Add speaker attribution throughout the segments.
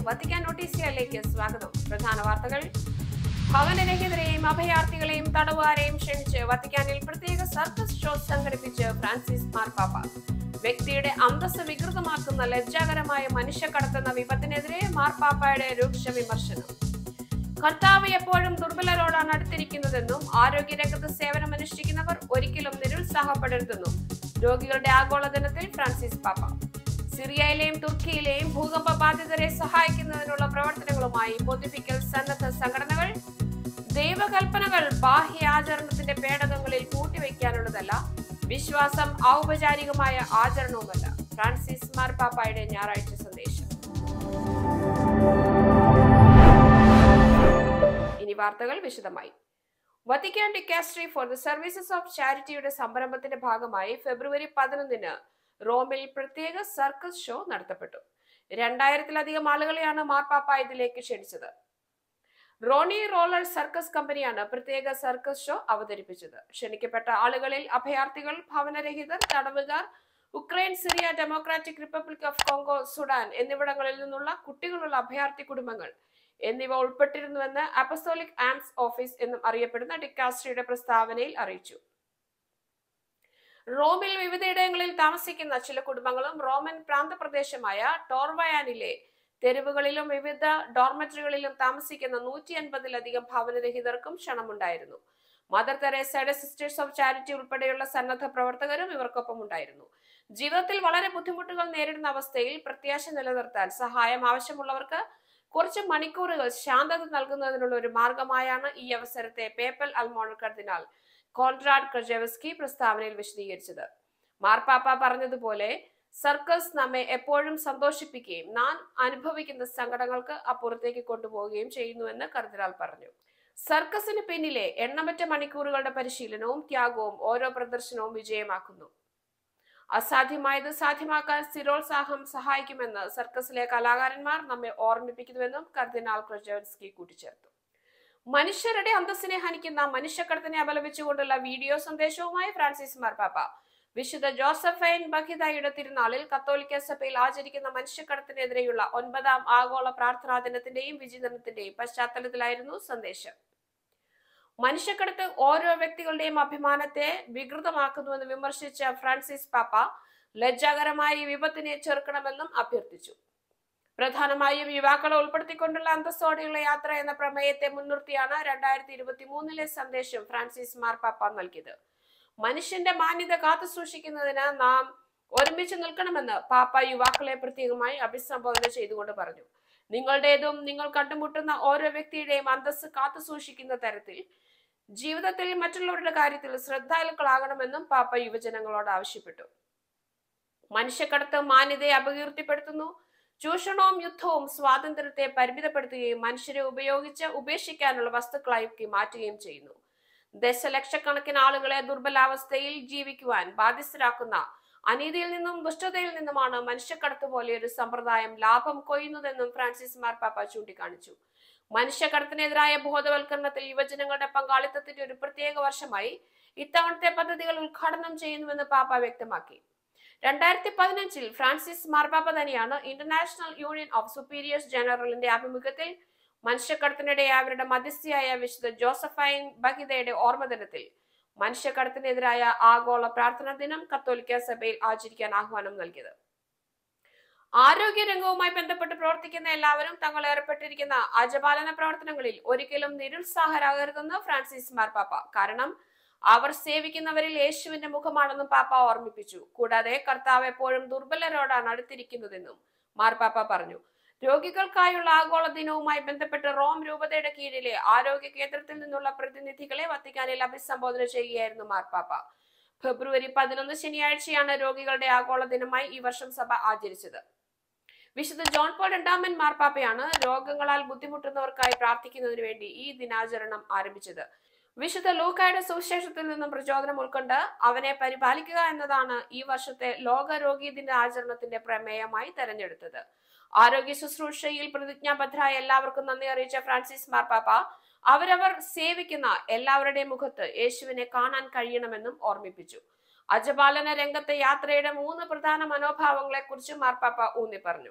Speaker 1: Vatican നോട്ടീസിയയിലേക്ക് സ്വാഗതം പ്രധാന വാർത്തകൾ ഭവനരഹിതരെയും അഭയാർത്ഥികളെയും തടവുകാരെയും ക്ഷണിച്ച് വത്തിക്കാനിൽ പ്രത്യേക സർക്കസ് ഷോ സംഘടിപ്പിച്ച് ഫ്രാൻസിസ് മാർപ്പാപ്പ വ്യക്തിയുടെ അന്തസ് വികൃതമാക്കുന്ന ലജ്ജാകരമായ മനുഷ്യക്കടത്തുന്ന വിപത്തിനെതിരെ മാർപ്പാപ്പയുടെ രൂക്ഷ വിമർശനം കർത്താവ് എപ്പോഴും ദുർബലരോടാണ് അടുത്തിരിക്കുന്നതെന്നും ആരോഗ്യരംഗത്ത് സേവനമനുഷ്ഠിക്കുന്നവർ ഒരിക്കലും നിരുത്സാഹപ്പെടരുതെന്നും രോഗികളുടെ ആഗോള ദിനത്തിൽ ഫ്രാൻസിസ് പാപ്പ സിറിയയിലെയും തുർക്കിയിലെയും ഭൂകമ്പ ബാധിതരെ സഹായിക്കുന്നതിനുള്ള പ്രവർത്തനങ്ങളുമായി പൊതുപ്പിക്കൽ സന്നദ്ധ സംഘടനകൾ ദൈവകൽപ്പനകൾ ബാഹ്യ ആചരണത്തിന്റെ പേടകങ്ങളിൽ കൂട്ടിവെക്കാനുള്ളതല്ല വിശ്വാസം ഔപചാരികമായ ആചരണവുമല്ല ഫ്രാൻസിസ് മാർപ്പാപ്പായുടെ ഞായറാഴ്ച സന്ദേശം ഇനി വാർത്തകൾ വിശദമായി Vatican dicastery for the services of ചാരിറ്റിയുടെ സംരംഭത്തിന്റെ ഭാഗമായി ഫെബ്രുവരി പതിനൊന്നിന് റോമിൽ പ്രത്യേക സർക്കസ് ഷോ നടത്തപ്പെട്ടു രണ്ടായിരത്തിലധികം ആളുകളെയാണ് മാർപ്പാപ്പ ഇതിലേക്ക് ക്ഷണിച്ചത് റോണി റോളർ സർക്കസ് കമ്പനിയാണ് പ്രത്യേക സർക്കസ് ഷോ അവതരിപ്പിച്ചത് ക്ഷണിക്കപ്പെട്ട ആളുകളിൽ അഭയാർത്ഥികൾ ഭവനരഹിതർ തടവുകാർ Ukraine Syria democratic republic of Congo Sudan എന്നിവിടങ്ങളിൽ നിന്നുള്ള കുട്ടികളുള്ള അഭയാർത്ഥി കുടുംബങ്ങൾ എന്നിവ ഉൾപ്പെട്ടിരുന്നുവെന്ന് അപ്പസ്തോലിക് ആംസ് ഓഫീസ് എന്നും അറിയപ്പെടുന്ന ഡിക്കാസ്ട്രിയുടെ പ്രസ്താവനയിൽ അറിയിച്ചു റോമിൽ വിവിധയിടങ്ങളിൽ താമസിക്കുന്ന ചില കുടുംബങ്ങളും റോമൻ പ്രാന്തപ്രദേശമായ ടോർവയാനിലെ തെരുവുകളിലും വിവിധ ഡോർമെറ്ററികളിലും താമസിക്കുന്ന നൂറ്റി അൻപതിലധികം ഭവനരഹിതർക്കും ക്ഷണമുണ്ടായിരുന്നു മദർ തെരേസയുടെ സിസ്റ്റേഴ്സ് ഓഫ് ചാരിറ്റി ഉൾപ്പെടെയുള്ള സന്നദ്ധ പ്രവർത്തകരും ഇവർക്കൊപ്പം ഉണ്ടായിരുന്നു ജീവിതത്തിൽ വളരെ ബുദ്ധിമുട്ടുകൾ നേരിടുന്ന അവസ്ഥയിൽ പ്രത്യാശ നിലനിർത്താൻ സഹായം ആവശ്യമുള്ളവർക്ക് കുറച്ച് മണിക്കൂറുകൾ ശാന്തത നൽകുന്നതിനുള്ള ഒരു മാർഗമായാണ് ഈ അവസരത്തെ പേപ്പൽ അൽമോൺ കർദിനാൾ കോൺറാഡ് ക്രജെവസ്കി പ്രസ്താവനയിൽ വിശദീകരിച്ചത് മാർപ്പാപ്പ പറഞ്ഞതുപോലെ സർക്കസ് നമ്മെ എപ്പോഴും സന്തോഷിപ്പിക്കുകയും നാം അനുഭവിക്കുന്ന സങ്കടങ്ങൾക്ക് അപ്പുറത്തേക്ക് കൊണ്ടുപോവുകയും ചെയ്യുന്നുവെന്ന് കർദിനാൾ പറഞ്ഞു സർക്കസിന് പിന്നിലെ എണ്ണമറ്റ മണിക്കൂറുകളുടെ പരിശീലനവും ത്യാഗവും ഓരോ പ്രദർശനവും വിജയമാക്കുന്നു അസാധ്യമായത് സാധ്യമാക്കാൻ സ്ഥിരോത്സാഹം സഹായിക്കുമെന്ന് സർക്കസിലെ കലാകാരന്മാർ നമ്മെ ഓർമ്മിപ്പിക്കുന്നുവെന്നും കർദിനാൾ ക്രജവൻസ്കി കൂട്ടിച്ചേർത്തു മനുഷ്യരുടെ അന്തസ്സിനെ ഹനിക്കുന്ന മനുഷ്യക്കടത്തിനെ അപലപിച്ചുകൊണ്ടുള്ള വീഡിയോ സന്ദേശവുമായി ഫ്രാൻസിസ് മാർപ്പാപ്പ വിശുദ്ധ ജോസഫൈൻ ബഹിദായുടെ തിരുനാളിൽ കത്തോലിക്ക സഭയിൽ ആചരിക്കുന്ന മനുഷ്യക്കടത്തിനെതിരെയുള്ള ഒൻപതാം ആഗോള പ്രാർത്ഥനാ ദിനത്തിന്റെയും വിചിന്തനത്തിന്റെയും പശ്ചാത്തലത്തിലായിരുന്നു സന്ദേശം മനുഷ്യക്കടത്ത് ഓരോ വ്യക്തികളുടെയും അഭിമാനത്തെ വികൃതമാക്കുന്നുവെന്ന് വിമർശിച്ച ഫ്രാൻസിസ് പാപ്പ ലജ്ജാകരമായ ഈ വിപത്തിനെ ചെറുക്കണമെന്നും അഭ്യർത്ഥിച്ചു പ്രധാനമായും യുവാക്കളെ ഉൾപ്പെടുത്തിക്കൊണ്ടുള്ള അന്തസ്സോടെയുള്ള യാത്ര എന്ന പ്രമേയത്തെ മുൻനിർത്തിയാണ് രണ്ടായിരത്തി ഇരുപത്തി മൂന്നിലെ സന്ദേശം ഫ്രാൻസിസ് മാർപ്പാപ്പ നൽകിയത് മനുഷ്യന്റെ മാന്യത കാത്തു സൂക്ഷിക്കുന്നതിന് നാം ഒരുമിച്ച് നിൽക്കണമെന്ന് പാപ്പ യുവാക്കളെ പ്രത്യേകമായി അഭിസംബോധന ചെയ്തുകൊണ്ട് പറഞ്ഞു നിങ്ങളുടേതും നിങ്ങൾ കണ്ടുമുട്ടുന്ന ഓരോ വ്യക്തിയുടെയും അന്തസ് കാത്തു സൂക്ഷിക്കുന്ന തരത്തിൽ ജീവിതത്തിൽ മറ്റുള്ളവരുടെ കാര്യത്തിൽ ശ്രദ്ധാലുക്കളാകണമെന്നും പാപ്പ യുവജനങ്ങളോട് ആവശ്യപ്പെട്ടു മനുഷ്യക്കടത്ത് മാന്യതയെ അപകീർത്തിപ്പെടുത്തുന്നു ചൂഷണവും യുദ്ധവും സ്വാതന്ത്ര്യത്തെ പരിമിതപ്പെടുത്തുകയും മനുഷ്യരെ ഉപയോഗിച്ച് ഉപേക്ഷിക്കാനുള്ള വസ്തുക്കളാക്കി മാറ്റുകയും ചെയ്യുന്നു ദശലക്ഷക്കണക്കിന് ആളുകളെ ദുർബലാവസ്ഥയിൽ ജീവിക്കുവാൻ ബാധ്യസ്ഥരാക്കുന്ന അനീതിയിൽ നിന്നും ദുഷ്ടതയിൽ നിന്നുമാണ് മനുഷ്യക്കടത്ത് പോലെ ഒരു സമ്പ്രദായം ലാഭം കൊയ്യുന്നതെന്നും ഫ്രാൻസിസ് മാർപ്പാപ്പ ചൂണ്ടിക്കാണിച്ചു മനുഷ്യക്കടത്തിനെതിരായ ബോധവൽക്കരണത്തിൽ യുവജനങ്ങളുടെ പങ്കാളിത്തത്തിന്റെ ഒരു പ്രത്യേക വർഷമായി ഇത്തവണത്തെ പദ്ധതികൾ ഉദ്ഘാടനം ചെയ്യുന്നുവെന്ന് പാപ്പ വ്യക്തമാക്കി രണ്ടായിരത്തി പതിനഞ്ചിൽ ഫ്രാൻസിസ് മാർപ്പാപ്പ തന്നെയാണ് ഇന്റർനാഷണൽ യൂണിയൻ ഓഫ് സുപ്പീരിയേഴ്സ് ജനറലിന്റെ ആഭിമുഖ്യത്തിൽ മനുഷ്യക്കടത്തിനിടെ അവരുടെ മധ്യസ്ഥയായ വിശുദ്ധ ജോസഫൈൻ ബഹിദയുടെ ഓർമ്മദിനത്തിൽ മനുഷ്യക്കടത്തിനെതിരായ ആഗോള പ്രാർത്ഥനാ ദിനം കത്തോലിക്ക സഭയിൽ ആചരിക്കാൻ ആഹ്വാനം നൽകിയത് ആരോഗ്യ രംഗവുമായി ബന്ധപ്പെട്ട് പ്രവർത്തിക്കുന്ന എല്ലാവരും തങ്ങൾ ഏർപ്പെട്ടിരിക്കുന്ന അജപാലന പ്രവർത്തനങ്ങളിൽ ഒരിക്കലും നിരുത്സാഹരാകരുതെന്ന് ഫ്രാൻസിസ് മാർപ്പാപ്പ കാരണം അവർ സേവിക്കുന്നവരിൽ യേശുവിന്റെ മുഖമാണെന്നും പാപ്പ ഓർമ്മിപ്പിച്ചു കൂടാതെ കർത്താവ് എപ്പോഴും ദുർബലരോടാണ് അടുത്തിരിക്കുന്നതെന്നും മാർപ്പാപ്പ പറഞ്ഞു രോഗികൾക്കായുള്ള ആഗോള ദിനവുമായി ബന്ധപ്പെട്ട് റോം രൂപതയുടെ കീഴിലെ ആരോഗ്യ കേന്ദ്രത്തിൽ നിന്നുള്ള പ്രതിനിധികളെ വത്തിക്കാനിൽ അഭിസംബോധന ചെയ്യുകയായിരുന്നു മാർപ്പാപ്പ ഫെബ്രുവരി പതിനൊന്ന് ശനിയാഴ്ചയാണ് രോഗികളുടെ ആഗോള ദിനമായി ഈ വർഷം സഭ ആചരിച്ചത് വിശുദ്ധ ജോൺ പോൾ രണ്ടാമൻ മാർപ്പാപ്പയാണ് രോഗങ്ങളാൽ ബുദ്ധിമുട്ടുന്നവർക്കായി പ്രാർത്ഥിക്കുന്നതിന് വേണ്ടി ഈ ദിനാചരണം ആരംഭിച്ചത് വിശുദ്ധ ലൂക്കായുടെ സുവിശേഷത്തിൽ നിന്നും പ്രചോദനം ഉൾക്കൊണ്ട് അവനെ പരിപാലിക്കുക എന്നതാണ് ഈ വർഷത്തെ ലോക രോഗി ദിന ആചരണത്തിന്റെ പ്രമേയമായി തെരഞ്ഞെടുത്തത് ആരോഗ്യ ശുശ്രൂഷയിൽ പ്രതിജ്ഞാബദ്ധരായ എല്ലാവർക്കും നന്ദി അറിയിച്ച ഫ്രാൻസിസ് മാർപ്പാപ്പ അവരവർ സേവിക്കുന്ന എല്ലാവരുടെയും മുഖത്ത് യേശുവിനെ കാണാൻ കഴിയണമെന്നും ഓർമ്മിപ്പിച്ചു അജപാലന രംഗത്തെ യാത്രയുടെ മൂന്ന് പ്രധാന മനോഭാവങ്ങളെ കുറിച്ച് മാർപ്പാപ്പ ഊന്നി പറഞ്ഞു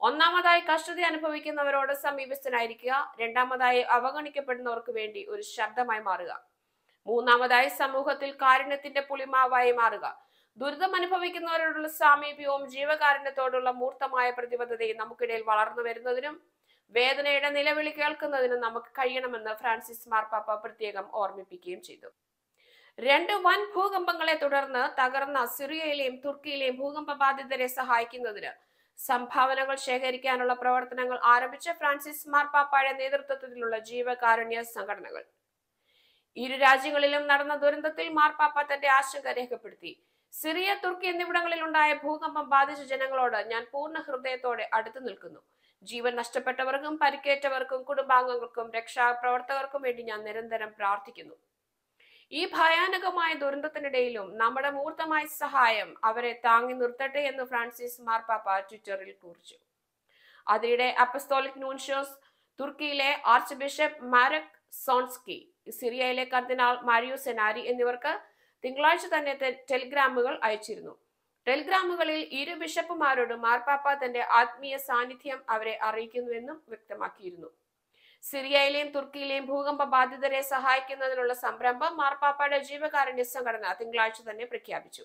Speaker 1: ഒന്നാമതായി കഷ്ടത അനുഭവിക്കുന്നവരോട് സമീപസ്ഥനായിരിക്കുക രണ്ടാമതായി അവഗണിക്കപ്പെടുന്നവർക്ക് വേണ്ടി ഒരു ശബ്ദമായി മാറുക മൂന്നാമതായി സമൂഹത്തിൽ കാരുണ്യത്തിന്റെ പുളിമാവായി മാറുക ദുരിതം അനുഭവിക്കുന്നവരോടുള്ള സാമീപ്യവും ജീവകാരുണ്യത്തോടുള്ള മൂർത്തമായ പ്രതിബദ്ധതയും നമുക്കിടയിൽ വളർന്നു വരുന്നതിനും വേദനയുടെ നിലവിളി കേൾക്കുന്നതിനും നമുക്ക് കഴിയണമെന്ന് ഫ്രാൻസിസ് മാർപ്പാപ്പ പ്രത്യേകം ഓർമ്മിപ്പിക്കുകയും ചെയ്തു രണ്ട് വൻ ഭൂകമ്പങ്ങളെ തുടർന്ന് തകർന്ന സിറിയയിലെയും തുർക്കിയിലെയും ഭൂകമ്പ ബാധിതരെ സഹായിക്കുന്നതിന് സംഭാവനകൾ ശേഖരിക്കാനുള്ള പ്രവർത്തനങ്ങൾ ആരംഭിച്ച ഫ്രാൻസിസ് മാർപ്പാപ്പയുടെ നേതൃത്വത്തിലുള്ള ജീവകാരുണ്യ സംഘടനകൾ ഇരു രാജ്യങ്ങളിലും നടന്ന ദുരന്തത്തിൽ മാർപ്പാപ്പ തന്റെ ആശങ്ക രേഖപ്പെടുത്തി സിറിയ തുർക്കി എന്നിവിടങ്ങളിൽ ഉണ്ടായ ഭൂകമ്പം ബാധിച്ച ജനങ്ങളോട് ഞാൻ പൂർണ്ണ ഹൃദയത്തോടെ അടുത്തു നിൽക്കുന്നു ജീവൻ നഷ്ടപ്പെട്ടവർക്കും പരിക്കേറ്റവർക്കും കുടുംബാംഗങ്ങൾക്കും രക്ഷാപ്രവർത്തകർക്കും വേണ്ടി ഞാൻ നിരന്തരം പ്രാർത്ഥിക്കുന്നു ഈ ഭയാനകമായ ദുരന്തത്തിനിടയിലും നമ്മുടെ മൂർത്തമായ സഹായം അവരെ താങ്ങി നിർത്തട്ടെ എന്ന് ഫ്രാൻസിസ് മാർപ്പാപ്പ ട്വിറ്ററിൽ കുറിച്ചു അതിനിടെ അപ്പസ്തോലിക് നൂൻഷോസ് തുർക്കിയിലെ ആർച്ച് ബിഷപ്പ് മാരക് സോൺസ്കി സിറിയയിലെ കർദിനാൾ മാരിയോ സെനാരി എന്നിവർക്ക് തിങ്കളാഴ്ച തന്നെ ടെ- ടെലിഗ്രാമുകൾ അയച്ചിരുന്നു ടെലിഗ്രാമുകളിൽ ഇരു ബിഷപ്പുമാരോടും മാർപ്പാപ്പ തന്റെ ആത്മീയ സാന്നിധ്യം അവരെ അറിയിക്കുന്നുവെന്നും വ്യക്തമാക്കിയിരുന്നു സിറിയയിലെയും തുർക്കിയിലെയും ഭൂകമ്പ ബാധിതരെ സഹായിക്കുന്നതിനുള്ള സംരംഭം മാർപ്പാപ്പയുടെ ജീവകാരുണ്യ സംഘടന തിങ്കളാഴ്ച തന്നെ പ്രഖ്യാപിച്ചു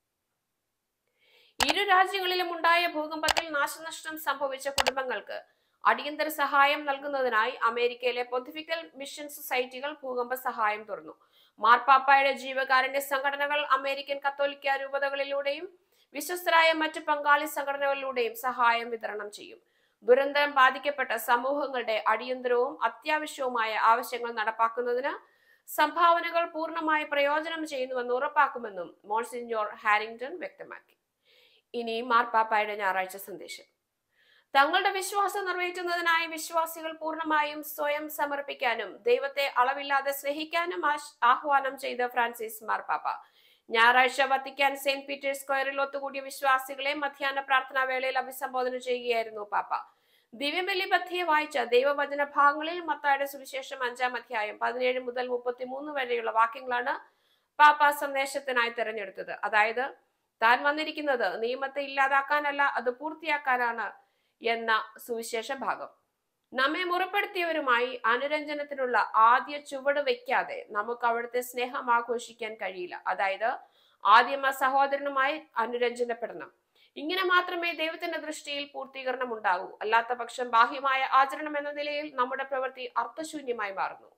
Speaker 1: ഇരു രാജ്യങ്ങളിലും ഉണ്ടായ ഭൂകമ്പത്തിൽ നാശനഷ്ടം സംഭവിച്ച കുടുംബങ്ങൾക്ക് അടിയന്തര സഹായം നൽകുന്നതിനായി അമേരിക്കയിലെ പൊന്തിഫിക്കൽ മിഷൻ സൊസൈറ്റികൾ ഭൂകമ്പ സഹായം തുറന്നു മാർപ്പാപ്പായുടെ ജീവകാരുണ്യ സംഘടനകൾ അമേരിക്കൻ കത്തോലിക്ക രൂപതകളിലൂടെയും വിശ്വസ്തരായ മറ്റു പങ്കാളി സംഘടനകളിലൂടെയും സഹായം വിതരണം ചെയ്യും ദുരന്തം ബാധിക്കപ്പെട്ട സമൂഹങ്ങളുടെ അടിയന്തരവും അത്യാവശ്യവുമായ ആവശ്യങ്ങൾ നടപ്പാക്കുന്നതിന് സംഭാവനകൾ പൂർണ്ണമായി പ്രയോജനം ചെയ്യുന്നുവെന്ന് ഉറപ്പാക്കുമെന്നും മോൺസിഞ്ഞോർ ഹാരിങ്ടൺ വ്യക്തമാക്കി ഇനി മാർപ്പാപ്പായുടെ ഞായറാഴ്ച സന്ദേശം തങ്ങളുടെ വിശ്വാസം നിറവേറ്റുന്നതിനായി വിശ്വാസികൾ പൂർണ്ണമായും സ്വയം സമർപ്പിക്കാനും ദൈവത്തെ അളവില്ലാതെ സ്നേഹിക്കാനും ആശ്- ആഹ്വാനം ചെയ്ത ഫ്രാൻസിസ് മാർപ്പാപ്പ ഞായറാഴ്ച വത്തിക്കാൻ സെന്റ് പീറ്റേഴ്സ് സ്ക്വയറിൽ ഒത്തുകൂടിയ വിശ്വാസികളെ മധ്യാഹ്ന പ്രാർത്ഥനാ വേളയിൽ അഭിസംബോധന ചെയ്യുകയായിരുന്നു പാപ്പ ദിവ്യബലി പദ്ധിയെ വായിച്ച ദൈവവചന ഭാഗങ്ങളിൽ മത്തായുടെ സുവിശേഷം അഞ്ചാം അധ്യായം പതിനേഴ് മുതൽ മുപ്പത്തിമൂന്ന് വരെയുള്ള വാക്യങ്ങളാണ് പാപ്പ സന്ദേശത്തിനായി തിരഞ്ഞെടുത്തത് അതായത് താൻ വന്നിരിക്കുന്നത് നിയമത്തെ ഇല്ലാതാക്കാനല്ല അത് പൂർത്തിയാക്കാനാണ് എന്ന സുവിശേഷ ഭാഗം നമ്മെ മുറപ്പെടുത്തിയവരുമായി അനുരഞ്ജനത്തിനുള്ള ആദ്യ ചുവട് വെക്കാതെ നമുക്ക് അവിടുത്തെ സ്നേഹം ആഘോഷിക്കാൻ കഴിയില്ല അതായത് ആദ്യമ സഹോദരനുമായി അനുരഞ്ജനപ്പെടണം ഇങ്ങനെ മാത്രമേ ദൈവത്തിന്റെ ദൃഷ്ടിയിൽ പൂർത്തീകരണം ഉണ്ടാകൂ അല്ലാത്ത പക്ഷം ബാഹ്യമായ ആചരണം എന്ന നിലയിൽ നമ്മുടെ പ്രവൃത്തി അർത്ഥശൂന്യമായി മാറുന്നു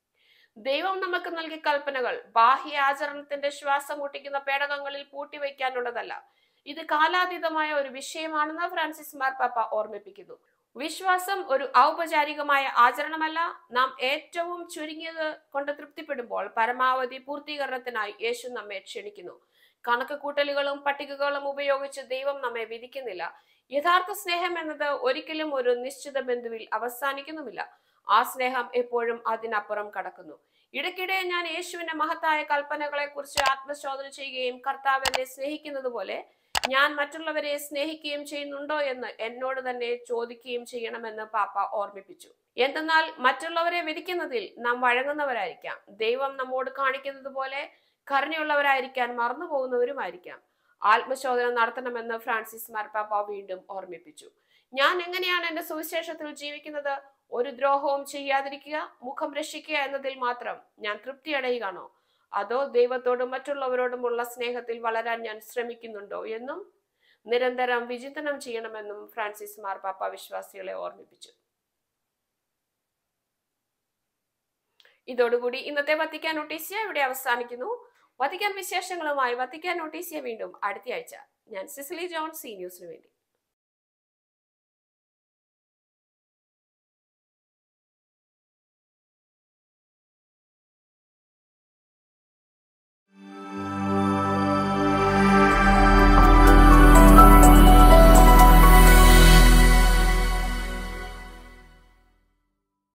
Speaker 1: ദൈവം നമുക്ക് നൽകിയ കൽപ്പനകൾ ബാഹ്യ ആചരണത്തിന്റെ ശ്വാസം മുട്ടിക്കുന്ന പേടകങ്ങളിൽ പൂട്ടിവെക്കാനുള്ളതല്ല ഇത് കാലാതീതമായ ഒരു വിഷയമാണെന്ന് ഫ്രാൻസിസ് മാർപ്പാപ്പ ഓർമ്മിപ്പിക്കുന്നു വിശ്വാസം ഒരു ഔപചാരികമായ ആചരണമല്ല നാം ഏറ്റവും ചുരുങ്ങിയത് കൊണ്ട് തൃപ്തിപ്പെടുമ്പോൾ പരമാവധി പൂർത്തീകരണത്തിനായി യേശു നമ്മെ ക്ഷണിക്കുന്നു കണക്ക് കൂട്ടലുകളും പട്ടികകളും ഉപയോഗിച്ച് ദൈവം നമ്മെ വിധിക്കുന്നില്ല യഥാർത്ഥ സ്നേഹം എന്നത് ഒരിക്കലും ഒരു നിശ്ചിത ബന്ധുവിൽ അവസാനിക്കുന്നുമില്ല ആ സ്നേഹം എപ്പോഴും അതിനപ്പുറം കടക്കുന്നു ഇടയ്ക്കിടെ ഞാൻ യേശുവിന്റെ മഹത്തായ കൽപ്പനകളെ കുറിച്ച് ആത്മശോധന ചെയ്യുകയും കർത്താവ് എന്നെ സ്നേഹിക്കുന്നത് പോലെ ഞാൻ മറ്റുള്ളവരെ സ്നേഹിക്കുകയും ചെയ്യുന്നുണ്ടോ എന്ന് എന്നോട് തന്നെ ചോദിക്കുകയും ചെയ്യണമെന്ന് പാപ്പ ഓർമ്മിപ്പിച്ചു എന്തെന്നാൽ മറ്റുള്ളവരെ വിധിക്കുന്നതിൽ നാം വഴങ്ങുന്നവരായിരിക്കാം ദൈവം നമ്മോട് കാണിക്കുന്നത് പോലെ കരുണയുള്ളവരായിരിക്കാൻ മറന്നു പോകുന്നവരുമായിരിക്കാം ആത്മശോധന നടത്തണമെന്ന് ഫ്രാൻസിസ് മാർപ്പാപ്പ വീണ്ടും ഓർമ്മിപ്പിച്ചു ഞാൻ എങ്ങനെയാണ് എന്റെ സുവിശേഷത്തിൽ ജീവിക്കുന്നത് ഒരു ദ്രോഹവും ചെയ്യാതിരിക്കുക മുഖം രക്ഷിക്കുക എന്നതിൽ മാത്രം ഞാൻ തൃപ്തി അടയുകയാണോ അതോ ദൈവത്തോടും മറ്റുള്ളവരോടുമുള്ള സ്നേഹത്തിൽ വളരാൻ ഞാൻ ശ്രമിക്കുന്നുണ്ടോ എന്നും നിരന്തരം വിചിന്തനം ചെയ്യണമെന്നും ഫ്രാൻസിസ് മാർപ്പാപ്പ വിശ്വാസികളെ ഓർമ്മിപ്പിച്ചു ഇതോടുകൂടി ഇന്നത്തെ വത്തിക്കാൻ നോട്ടീസിയ ഇവിടെ അവസാനിക്കുന്നു വത്തിക്കാൻ വിശേഷങ്ങളുമായി വത്തിക്കാൻ നോട്ടീസിയ വീണ്ടും അടുത്തയാഴ്ച ഞാൻ സിസിലി ജോൺ സി ന്യൂസിനു വേണ്ടി